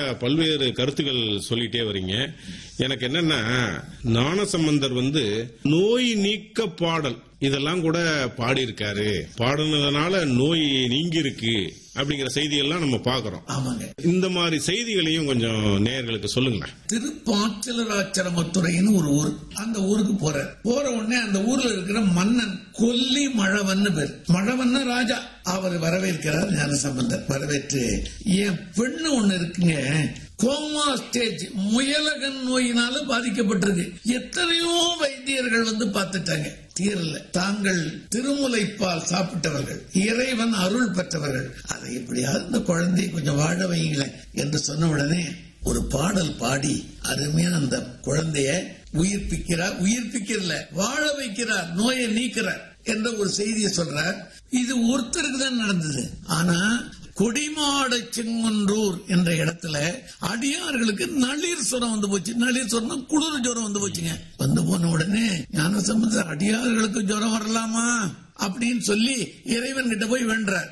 பல்வேறு கருத்துக்கள் சொல்லிட்டே வரீங்க எனக்கு என்னன்னா ஞானசம்பந்தர் வந்து நோய் நீக்க பாடல் இதெல்லாம் கூட பாடியிருக்காரு பாடினதுனால நோய் நீங்கி இருக்கு அப்படிங்கிற செய்தியெல்லாம் நம்ம பார்க்கறோம் ஆமாங்க இந்த மாதிரி செய்திகளையும் கொஞ்சம் நேயர்களுக்கு சொல்லுங்களேன் திருப்பாச்சலராச்சரமத்துறைன்னு ஒரு ஊர் அந்த ஊருக்கு போற போற உடனே அந்த ஊர்ல இருக்கிற மன்னன் கொல்லி மழவன்னு பேர் மழவன்னு ராஜா அவர் வரவேற்கிறார் ஞானசம்பந்தர் வரவேற்று என் பெண்ணு ஒண்ணு இருக்குங்க கோமா ஸ்டேஜ் முயலகன் நோயினால பாதிக்கப்பட்டிருக்கு எத்தனையோ வைத்தியர்கள் வந்து பார்த்துட்டாங்க தீரல தாங்கள் திருமுலைப்பால் சாப்பிட்டவர்கள் இறைவன் அருள் பெற்றவர்கள் அதை எப்படியாவது இந்த குழந்தையை கொஞ்சம் வாழ வைங்களேன் என்று சொன்ன உடனே ஒரு பாடல் பாடி அருமையா அந்த குழந்தைய உயிர்ப்பிக்கிறார் உயிர்ப்பிக்கிறல வாழ வைக்கிறார் நோயை நீக்கிறார் என்ற ஒரு செய்தியை சொல்றார் இது ஒருத்தருக்கு தான் நடந்தது ஆனா கொடிமாட செங்குன்றூர் என்ற இடத்துல அடியார்களுக்கு நளிர் சுரம் வந்து போச்சு நளிர் சுரம் குளிர் ஜுரம் வந்து போச்சுங்க வந்து போன உடனே ஞான சம்பந்தர் அடியார்களுக்கு ஜுரம் வரலாமா அப்படின்னு சொல்லி இறைவன் கிட்ட போய் வென்றார்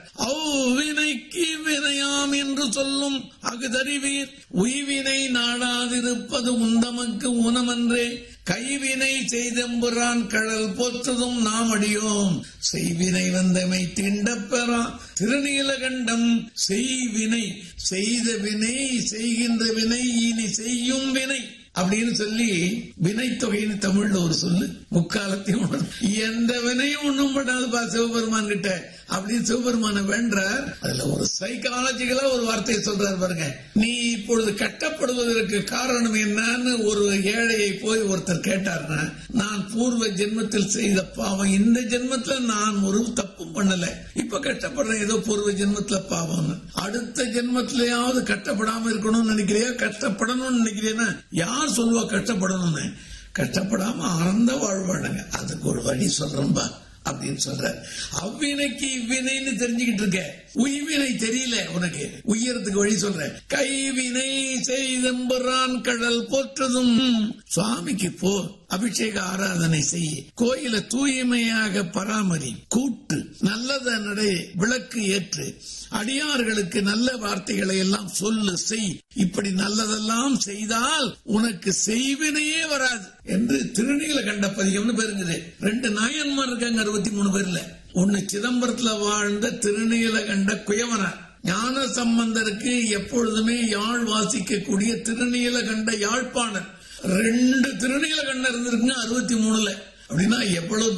வினைக்கு வினையாம் என்று சொல்லும் அகுதறிவீர் உய்வினை நாடாதிருப்பது உந்தமக்கு ஊனமன்றே கைவினை செய்தம்புறான் கடல் போற்றதும் நாம் அடியோம் செய்வினை வந்தமை திண்டப்பெறா திருநீலகண்டம் செய்வினை செய்த வினை செய்கின்ற வினை இனி செய்யும் வினை அப்படின்னு சொல்லி வினைத்தொகைன்னு தமிழ்ல ஒரு சொல்லு முக்காலத்தையும் உணரும். எந்த வினையும் ஒண்ணும் படாதுப்பா சிவபெருமான் கிட்ட அப்படின்னு சிவபெருமான வேண்டார் அதுல ஒரு சைக்காலஜிக்கலா ஒரு வார்த்தையை சொல்றாரு பாருங்க நீ இப்பொழுது கட்டப்படுவதற்கு காரணம் என்னன்னு ஒரு ஏழையை போய் ஒருத்தர் கேட்டார்னா நான் பூர்வ ஜென்மத்தில் செய்த பாவம் இந்த ஜென்மத்துல நான் ஒரு தப்பும் பண்ணல இப்ப கஷ்டப்படுறேன் ஏதோ பூர்வ ஜென்மத்துல பாவம்னு அடுத்த ஜென்மத்திலேயாவது கஷ்டப்படாம இருக்கணும்னு நினைக்கிறியா கஷ்டப்படணும்னு நினைக்கிறியா யார் சொல்லுவா கஷ்டப்படணும்னு கஷ்டப்படாம ஆனந்த வாழ்வாடுங்க அதுக்கு ஒரு வழி சொல்றேன்பா அப்படின்னு சொல்ற அவ்வினைக்கு இவ்வினைன்னு தெரிஞ்சுக்கிட்டு இருக்க உய்வினை தெரியல உனக்கு உயரத்துக்கு வழி சொல்ற கைவினை செய்தம்புறான் கடல் போற்றதும் சுவாமிக்கு போ அபிஷேக ஆராதனை செய் கோயில தூய்மையாக பராமரி கூட்டு நல்லத நடை விளக்கு ஏற்று அடியார்களுக்கு நல்ல வார்த்தைகளை எல்லாம் சொல்லு செய் இப்படி நல்லதெல்லாம் செய்தால் உனக்கு செய்வினையே வராது என்று திருநீல கண்ட பதிகம்னு பேருங்குது ரெண்டு நாயன்மார் இருக்காங்க அறுபத்தி மூணு பேர்ல ஒன்னு சிதம்பரத்துல வாழ்ந்த திருநீல கண்ட குயவனார் ஞான சம்பந்தருக்கு எப்பொழுதுமே யாழ் வாசிக்கக்கூடிய திருநீல கண்ட யாழ்ப்பாணர் ரெண்டு திருநீல கண்ட இருந்திருக்குங்க அறுபத்தி மூணுல அப்படின்னா எவ்வளவு